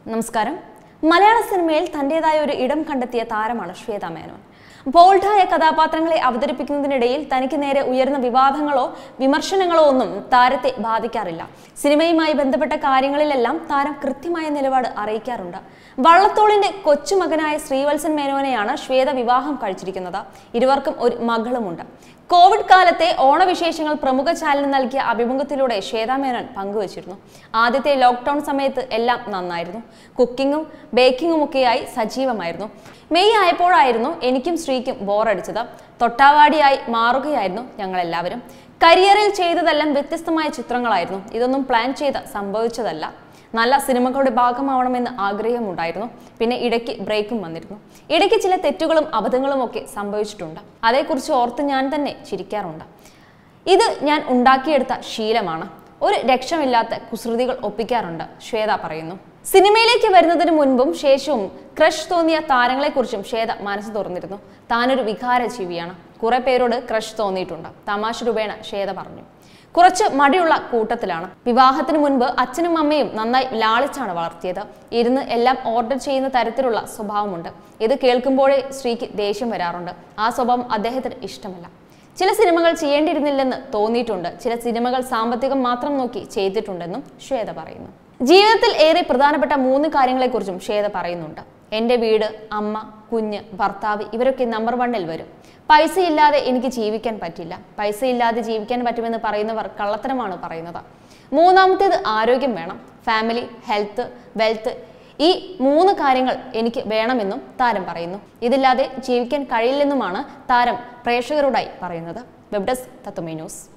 നമസ്കാരം മലയാള സിനിമയിൽ തന്റേതായ ഒരു ഇടം കണ്ടെത്തിയ താരമാണ് ശ്വേത മേനോൻ ബോൾഡായ കഥാപാത്രങ്ങളെ അവതരിപ്പിക്കുന്നതിനിടയിൽ തനിക്ക് നേരെ ഉയർന്ന വിവാദങ്ങളോ വിമർശനങ്ങളോ ഒന്നും താരത്തെ ബാധിക്കാറില്ല സിനിമയുമായി ബന്ധപ്പെട്ട കാര്യങ്ങളിലെല്ലാം താരം കൃത്യമായ നിലപാട് അറിയിക്കാറുണ്ട് വള്ളത്തോളിന്റെ കൊച്ചുമകനായ ശ്രീവത്സൻ മേനോനെയാണ് ശ്വേത വിവാഹം കഴിച്ചിരിക്കുന്നത് ഇരുവർക്കും ഒരു മകളുമുണ്ട് കോവിഡ് കാലത്തെ ഓണവിശേഷങ്ങൾ പ്രമുഖ ചാനലിന് നൽകിയ അഭിമുഖത്തിലൂടെ ശ്വേതാ മേനോൻ പങ്കുവച്ചിരുന്നു ആദ്യത്തെ ലോക്ക്ഡൌൺ സമയത്ത് എല്ലാം നന്നായിരുന്നു കുക്കിങ്ങും ബേക്കിങ്ങും ഒക്കെയായി സജീവമായിരുന്നു മെയ് ആയപ്പോഴായിരുന്നു എനിക്കും ശ്രീക്കും ബോറടിച്ചത് തൊട്ടാവാടിയായി മാറുകയായിരുന്നു ഞങ്ങളെല്ലാവരും കരിയറിൽ ചെയ്തതെല്ലാം വ്യത്യസ്തമായ ചിത്രങ്ങളായിരുന്നു ഇതൊന്നും പ്ലാൻ ചെയ്ത് സംഭവിച്ചതല്ല നല്ല സിനിമകളുടെ ഭാഗമാവണമെന്ന് ആഗ്രഹമുണ്ടായിരുന്നു പിന്നെ ഇടയ്ക്ക് ബ്രേക്കും വന്നിരുന്നു ഇടയ്ക്ക് ചില തെറ്റുകളും അബദ്ധങ്ങളും ഒക്കെ സംഭവിച്ചിട്ടുണ്ട് അതേക്കുറിച്ച് ഓർത്ത് ഞാൻ തന്നെ ചിരിക്കാറുണ്ട് ഇത് ഞാൻ ഉണ്ടാക്കിയെടുത്ത ശീലമാണ് ഒരു രക്ഷമില്ലാത്ത കുസൃതികൾ ഒപ്പിക്കാറുണ്ട് ശ്വേത പറയുന്നു സിനിമയിലേക്ക് വരുന്നതിന് മുൻപും ശേഷവും ക്രഷ് തോന്നിയ താരങ്ങളെക്കുറിച്ചും ശ്വേത മനസ്സ് തുറന്നിരുന്നു താനൊരു വികാര ജീവിയാണ് കുറെ പേരോട് ക്രഷ് തോന്നിയിട്ടുണ്ട് തമാശ രൂപേണ ശ്വേത പറഞ്ഞു കുറച്ച് മടിയുള്ള കൂട്ടത്തിലാണ് വിവാഹത്തിന് മുൻപ് അച്ഛനും അമ്മയും നന്നായി ലാളിച്ചാണ് വളർത്തിയത് ഇരുന്ന് എല്ലാം ഓർഡർ ചെയ്യുന്ന തരത്തിലുള്ള സ്വഭാവമുണ്ട് ഇത് കേൾക്കുമ്പോഴേ ശ്രീക്ക് ദേഷ്യം വരാറുണ്ട് ആ സ്വഭാവം അദ്ദേഹത്തിന് ഇഷ്ടമല്ല ചില സിനിമകൾ ചെയ്യേണ്ടിയിരുന്നില്ലെന്ന് തോന്നിയിട്ടുണ്ട് ചില സിനിമകൾ സാമ്പത്തികം മാത്രം നോക്കി ചെയ്തിട്ടുണ്ടെന്നും ശ്വേത പറയുന്നു ജീവിതത്തിൽ ഏറെ പ്രധാനപ്പെട്ട മൂന്ന് കാര്യങ്ങളെക്കുറിച്ചും ശ്വേത പറയുന്നുണ്ട് എൻ്റെ വീട് അമ്മ കുഞ്ഞ് ഭർത്താവ് ഇവരൊക്കെ നമ്പർ വണ്ണിൽ വരും പൈസ ഇല്ലാതെ എനിക്ക് ജീവിക്കാൻ പറ്റില്ല പൈസ ഇല്ലാതെ ജീവിക്കാൻ പറ്റുമെന്ന് പറയുന്നവർ കള്ളത്തരമാണ് പറയുന്നത് മൂന്നാമത്തേത് ആരോഗ്യം വേണം ഫാമിലി ഹെൽത്ത് വെൽത്ത് ഈ മൂന്ന് കാര്യങ്ങൾ എനിക്ക് വേണമെന്നും താരം പറയുന്നു ഇതില്ലാതെ ജീവിക്കാൻ കഴിയില്ലെന്നുമാണ് താരം പ്രേക്ഷകരോടായി പറയുന്നത് വെബ് ഡെസ്ക് തത്വമേ ന്യൂസ്